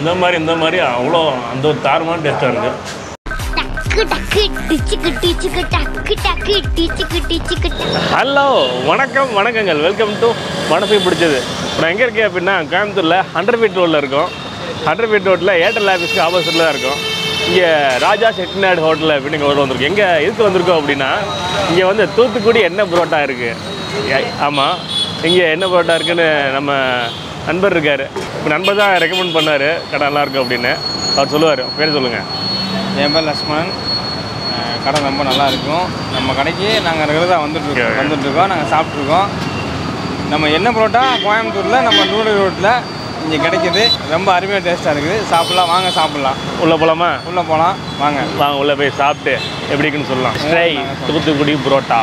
அந்த மாதிரி இந்த மாதிரி அவ்வளோ அந்த ஒரு தாரமான டேஸ்ட்டாக இருக்குது டக்கு டக்கு டிச்சுக்கு டிச்சுக்கு டக்கு டக்கு டிச்சுக்கு டிச்சுக்கு டக்கு ஹலோ வணக்கம் வணக்கங்கள் வெல்கம் டு மனசை பிடிச்சது இப்போ நான் எங்கே இருக்கேன் அப்படின்னா கோயம்புத்தூரில் ஹண்ட்ரட் ஃபீட் ரோட்டில் இருக்கோம் ஹண்ட்ரட் ஃபீட் ரோட்டில் ஏர்டெல் ஆஃபீஸ்க்கு ஆப்போசிட்டில் தான் இருக்கோம் இங்கே ராஜா செட்டிநாடு ஹோட்டல் அப்படின்னு இங்கே வந்திருக்கோம் எங்கே எதுக்கு வந்திருக்கோம் அப்படின்னா இங்கே வந்து தூத்துக்குடி எண்ணெய் புரோட்டா இருக்குது ஆமாம் இங்கே என்ன புரோட்டா இருக்குன்னு நம்ம நண்பர் இருக்கார் இப்போ நண்பர் தான் ரெக்கமெண்ட் பண்ணார் கடை நல்லா இருக்கும் அப்படின்னு அவர் சொல்லுவார் பேர் சொல்லுங்கள் என் பேர் லக்ஷ்மணன் அஹ் கடை ரொம்ப நல்லா இருக்கும் நம்ம கடைக்கு நாங்கள் ரெகுலராக வந்துட்டுருக்கோம் Okay. வந்துட்டுருக்கோம் நாங்கள் சாப்பிட்ருக்கோம் நம்ம என்ன புரோட்டா கோயம்புத்தூரில் நம்ம நூறு ரோட்டில் இங்கே கிடைக்குது ரொம்ப அருமையாக டேஸ்ட்டாக இருக்குது சாப்பிட்லாம் வாங்க சாப்பிட்லாம் உள்ளே போகலாமா உள்ளே போகலாம் வாங்க வாங்க உள்ளே போய் சாப்பிட்டு எப்படி இருக்குன்னு சொல்லலாம் ஸ்ட்ரை தூத்துக்குடி புரோட்டா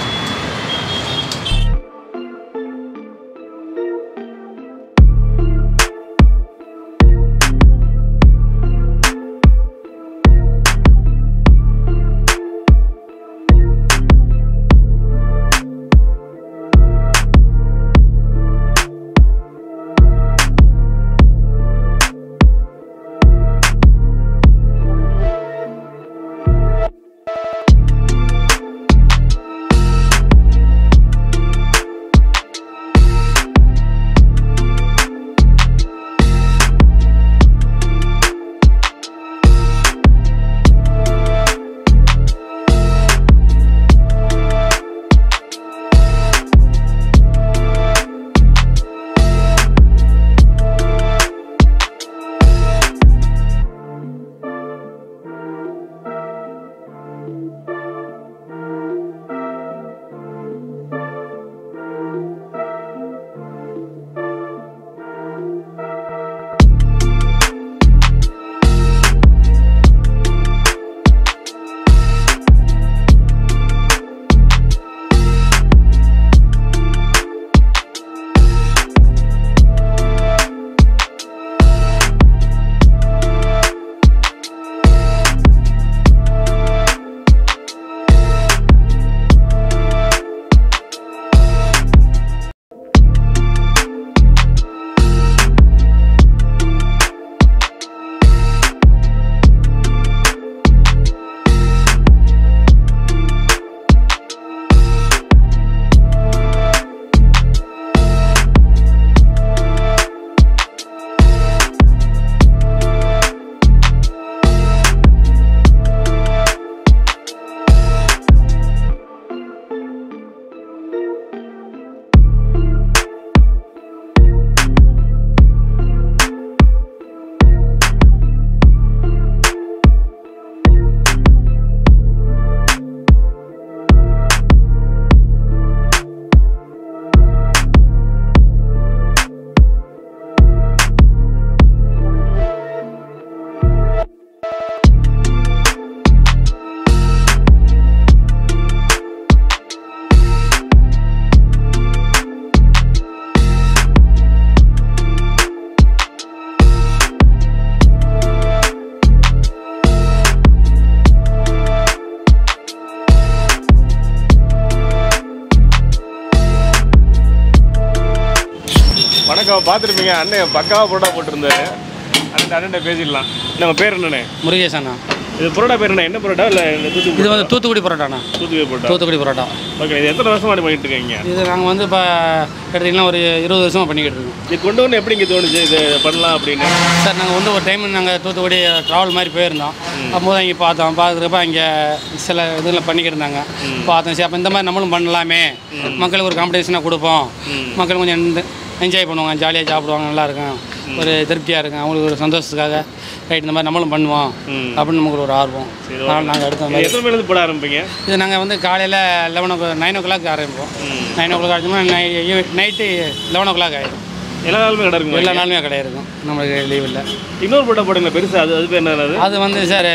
வணக்கம் பார்த்துருப்பீங்க அண்ணன் பக்காவாக புரோட்டா போட்டிருந்தாரு அண்ணன் அண்ணன் பேசிடலாம் நம்ம பேர் என்னண்ணே முருகேஷ் அண்ணா இது புரோட்டா பேர் என்ன என்ன புரோட்டா இல்லை தூத்துக்குடி இது வந்து தூத்துக்குடி பரோட்டாண்ணா தூத்துக்குடி புரோட்டா தூத்துக்குடி பரோட்டா ஓகே இது எத்தனை வருஷமா பண்ணிட்டு இருக்கீங்க இது நாங்கள் வந்து இப்போ எடுத்திங்கன்னா ஒரு இருபது வருஷமாக பண்ணிக்கிட்டு இருக்கோம் இது கொண்டு வந்து எப்படி இங்கே தோணுச்சு இது பண்ணலாம் அப்படின்னு சார் நாங்கள் வந்து ஒரு டைம் நாங்கள் தூத்துக்குடி ட்ராவல் மாதிரி போயிருந்தோம் அப்போது இங்கே பார்த்தோம் பார்க்குறப்ப இங்கே சில இதில் பண்ணிக்கிட்டு இருந்தாங்க பார்த்தோம் சரி அப்போ இந்த மாதிரி நம்மளும் பண்ணலாமே மக்களுக்கு ஒரு காம்படிஷனாக கொடுப்போம் மக்கள் கொஞ்சம் என்ஜாய் பண்ணுவாங்க ஜாலியாக சாப்பிடுவாங்க நல்லா இருக்கும் ஒரு திருப்தியாக இருக்கும் அவங்களுக்கு ஒரு சந்தோஷத்துக்காக ரைட் இந்த மாதிரி நம்மளும் பண்ணுவோம் அப்படின்னு நமக்கு ஒரு ஆர்வம் அதனால் நாங்கள் எடுத்த இது மாதிரி எத்தனை மணிலேருந்து போட ஆரம்பிப்பீங்க இது நாங்கள் வந்து காலையில் eleven o nine o'clock ஆரம்பிப்போம் நைன் ஓ கிளாக் ஆரம்பிச்சோம்னா நைட்டு லெவன் ஓ கிளாக் ஆகிடும் எல்லா நாளுமே கடை இருக்குங்களா எல்லா நாளுமே கடை இருக்கும் நம்மளுக்கு லீவ் இல்லை இன்னொரு புரோட்டா போடுங்க பெருசா அது அது பேர் என்னது அது வந்து சார்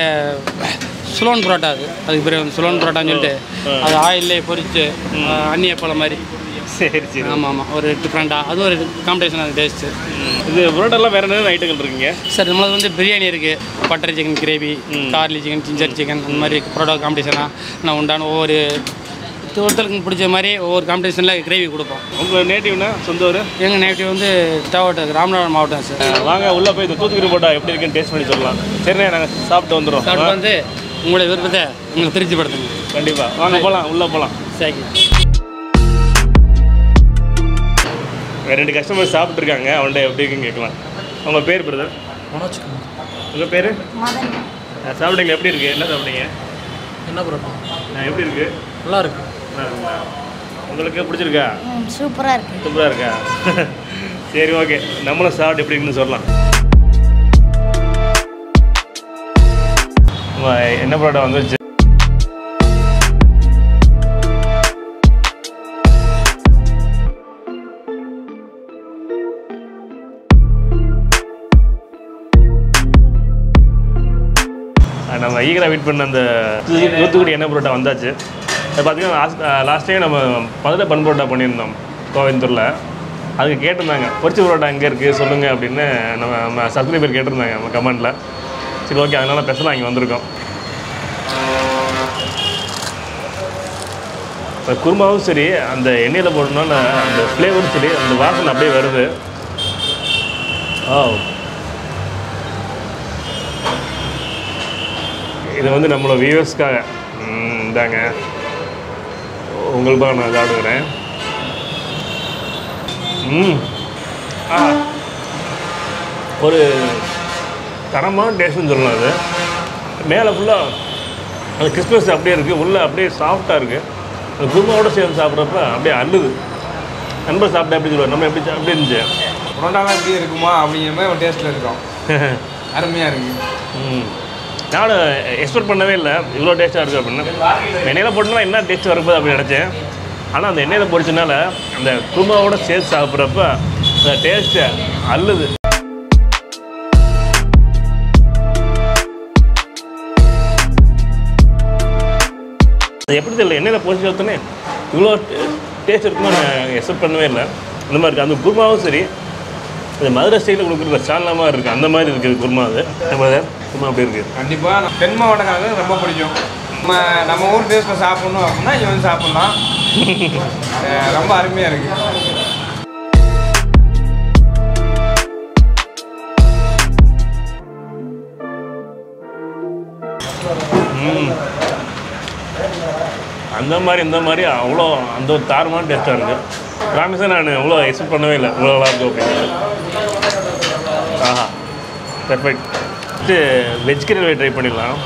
சுலோன் பரோட்டா அது அதுக்கு பேர் வந்து சுலோன் பரோட்டான்னு சொல்லிட்டு அது ஆயிலே பொரிச்சு அந்நிய பழம் மாதிரி சரி சரி ஆமாம் ஆமாம் ஒரு டிஃப்ரெண்ட்டாக அது ஒரு காம்படிஷன் அது டேஸ்ட்டு இது புரோட்டாலாம் வேற என்ன ஐட்டங்கள் இருக்குங்க சார் நம்மளது வந்து பிரியாணி இருக்குது butter chicken gravy garlic chicken ginger chicken அந்த மாதிரி பரோட்டா காம்படிஷனாக நான் உண்டான ஒவ்வொரு ஒருத்தருக்கு பிடிச்ச மாதிரி ஒவ்வொரு காம்படிஷனில் கிரேவி கொடுப்போம் உங்கள் நேட்டிவ்னா சொந்த ஊர் எங்கள் நேட்டிவ் வந்து தேவட்ட ராமநாதபுரம் மாவட்டம் சார் வாங்க உள்ளே போய் இந்த தூத்துக்குடி போட்டா எப்படி இருக்குன்னு டேஸ்ட் பண்ணி சொல்லலாம் சரிண்ணே நாங்கள் சாப்பிட்டு வந்துடுறோம் சாப்பிட்டு வந்து உங்களுடைய விருப்பத்தை உங்களுக்கு திருப்திப்படுத்துங்க கண்டிப்பாக வாங்க போகலாம் உள்ளே போகலாம் சரி ரெண்டு கஸ்டமர் சாப்பிட்ருக்காங்க அவன்கிட்ட எப்படி இருக்குன்னு கேட்கலாம் உங்கள் பேர் பிரதர் மனோஜ்குமார் உங்கள் பேர் சாப்பிட்டீங்களா எப்படி இருக்கு என்ன சாப்பிட்டீங்க என்ன புரோட்டா ஆ, எப்படி இருக்கு நல்லா இருக்கு நல்லா இருக்குங்களா? உங்களுக்கு பிடிச்சிருக்கா சூப்பரா இருக்கு சூப்பராக இருக்கா சரி ஓகே நம்மளும் சாப்பிட்டு எப்படி இருக்குன்னு சொல்லலாம் உங்க என்ன பரோட்டா வந்துச்சு அஹ் நம்ம ஈகராக வெயிட் பண்ண அந்த தூத்துக்குடி- தூத்துக்குடி எண்ணெய் பரோட்டா வந்தாச்சு அது பார்த்தீங்கன்னா லாஸ்ட் டைம் நம்ம மதுரை பன் பரோட்டா பண்ணியிருந்தோம் கோயம்புத்தூரில் அதுக்கு கேட்டிருந்தாங்க பொரிச்ச பரோட்டா எங்கே இருக்குது சொல்லுங்கள் அப்படின்னு நம்ம நம்ம சப்ஸ்கிரைபர் கேட்டிருந்தாங்க நம்ம கமெண்ட்டில் சரி ஓகே அதனால் ஸ்பெஷலாக இங்கே வந்திருக்கோம் இப்போ குருமாவும் சரி அந்த எண்ணெயில் போடணும்னா அந்த ஃப்ளேவரும் சரி அந்த வாசனை அப்படியே வருது ஓ இது வந்து நம்மளோட வியூவர்ஸ்க்காக ம், இந்தாங்க உங்களுக்காக நான் சாப்பிடுக்கிறேன் ம் ஆ ஒரு தரமான டேஸ்ட்னு சொல்லலாம் அது மேலே ஃபுல்லாக அந்த கிறிஸ்மஸ் அப்படியே இருக்குது உள்ளே அப்படியே சாஃப்டாக இருக்குது அந்த குருமாவோட சேர்ந்து சாப்பிட்றப்ப அப்படியே அள்ளுது நண்பர் சாப்பிட்டா எப்படி சொல்லுவார் நம்ம எப்படி சா- எப்படி இருந்துச்சு புரோட்டாலாம் எப்படி இருக்குமா அப்படிங்கிற மாதிரி ஒரு டேஸ்ட்டில் இருக்கும் அருமையாக இருக்குது ம் நானும் எக்ஸ்பெக்ட் பண்ணவே இல்லை இவ்வளோ டேஸ்ட்டாக இருக்குது அப்படின்னு எண்ணெயில் போட்டோம்னா என்ன டேஸ்ட் வரும்போது அப்படின்னு நினச்சேன் ஆனால் அந்த எண்ணெயில் பொரிச்சனால அந்த குருமாவோட சேர்த்து சாப்பிட்றப்ப அந்த டேஸ்ட்டு அள்ளுது அது எப்படி தெரியல எண்ணெயில் பொரிச்சு வச்சோன்னே இவ்வளோ டேஸ்ட் இருக்குன்னு நான் எக்ஸ்பெக்ட் பண்ணவே இல்லை இந்த மாதிரி இருக்குது அந்த குருமாவும் சரி இந்த மதுரை ஸ்டைலில் கொடுக்குற சாலனா மாதிரி இருக்குது அந்த மாதிரி இருக்குது குருமா அது நம்ம குருமா அப்படி இருக்குது கண்டிப்பாக தென் மாவட்டக்காரங்களுக்கு ரொம்ப பிடிக்கும் நம்ம நம்ம ஊர் டேஸ்ட்டில் சாப்பிட்ணும் அப்படின்னா இங்கே வந்து சாப்பிட்லாம் அஹ் ரொம்ப அருமையாக இருக்குது ம். அந்த மாதிரி இந்த மாதிரி அவ்வளோ அந்த ஒரு தாரமான டேஸ்ட்டாக இருக்குது ப்ராமிஸாக நான் இவ்வளோ எக்ஸ்பெக்ட் பண்ணவே இல்லை இவ்வளோ நல்லா இருக்கும் அப்படின்னு ஆஹா perfect first veg gravy try பண்ணிடலாம்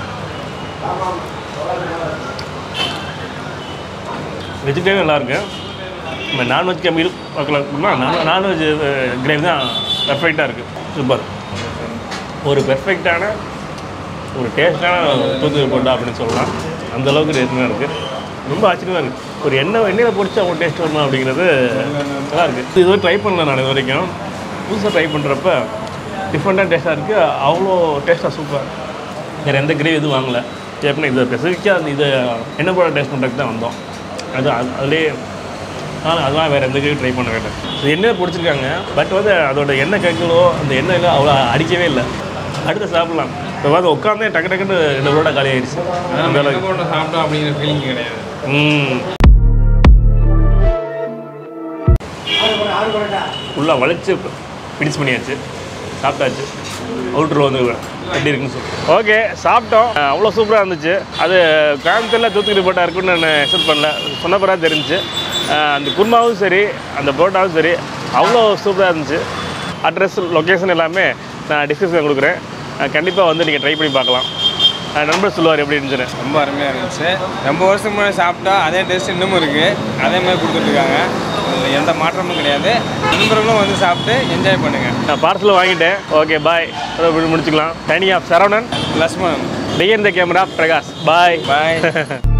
வெஜிடேரியன் நல்லா இருக்கு நம்ம நான்வெஜ் கம்மி பார்க்கலாம்னா நான் நான்வெஜ் கிரேவி தான் பெர்ஃபெக்டாக இருக்குது சூப்பர் ஒரு பெர்ஃபெக்டான ஒரு டேஸ்டான தூத்துக்குடி போட்டா அப்படின்னு சொல்லலாம் அந்த அளவுக்கு டேஸ்டாக இருக்குது ரொம்ப ஆச்சரியமாக இருக்குது ஒரு எண்ணெய் எண்ணெயில் பொரிச்சா அவங்க டேஸ்ட் வரணும் அப்படிங்கிறது நல்லா இருக்குது இது ட்ரை பண்ணல நான் இது வரைக்கும் புதுசாக ட்ரை பண்ணுறப்ப டிஃப்ரெண்ட்டாக டேஸ்ட்டாக இருக்குது அவ்வளோ டேஸ்ட்டாக சூப்பர் வேறு எந்த கிரேவி எதுவும் வாங்கலை எப்படின்னா இது ஸ்பெசிஃபிக்காக அந்த இது எண்ணெய் போட டேஸ்ட் பண்ணுறதுக்கு தான் வந்தோம் அது அது- அதுலேயே ஆனால் அதெல்லாம் வேறு எந்த கிரேவி ட்ரை பண்ண வேண்டாம் இது எண்ணெய் பிடிச்சிருக்காங்க பட் வந்து அதோட எண்ணெய் கைகளோ அந்த எண்ணெயில் அவ்வளோ அடிக்கவே இல்லை அடுத்து சாப்பிட்லாம் இப்போ வந்து உட்காந்தே டக்கு டக்குன்னு ரெண்டு ரோட காலி ஆயிடுச்சு அந்த நம்ம அளவுக்கு எங்கே போட்டு சாப்பிட்டோம் அப்படிங்கிற ஃபீலிங் கிடையாது ம் ஃபுல்லாக வளைச்சு பிடிச்சு பண்ணியாச்சு சாப்பிட்டாச்சு அவுட்ரு வந்து எப்படி இருக்குன்னு சொல்லி ஓகே சாப்பிட்டோம் அஹ் அவ்வளோ சூப்பராக இருந்துச்சு அது கோயம்புத்தூரில் தூத்துக்குடி போட்டா இருக்குன்னு நான் எக்ஸ்பெக்ட் பண்ணல சொன்ன பிறகு தெரிஞ்சுச்சு அஹ் அந்த குருமாவும் சரி அந்த புரோட்டாவும் சரி அவ்வளோ சூப்பராக இருந்துச்சு அட்ரஸ் லொக்கேஷன் எல்லாமே நான் டிஸ்கிரிப்ஷன் கொடுக்குறேன் கண்டிப்பாக வந்து நீங்கள் ட்ரை பண்ணி பார்க்கலாம் அஹ் நண்பர் சொல்லுவார் எப்படி இருந்துச்சுன்னு ரொம்ப அருமையாக இருந்துச்சு ரொம்ப வருஷத்துக்கு முன்னாடி சாப்பிட்டா அதே டேஸ்ட் இன்னமும் இருக்குது அதே மாதிரி கொடுத்துட்ருக்காங்க அதில் எந்த மாற்றமும் கிடையாது நண்பர்களும் வந்து சாப்பிட்டு என்ஜாய் பண்ணுங்கள் நான் பார்சல் வாங்கிட்டேன் ஓகே பாய் முடிச்சுக்கலாம் தனி ஆஃப் Saravanan Lakshmanan begin the camera Prakash bye bye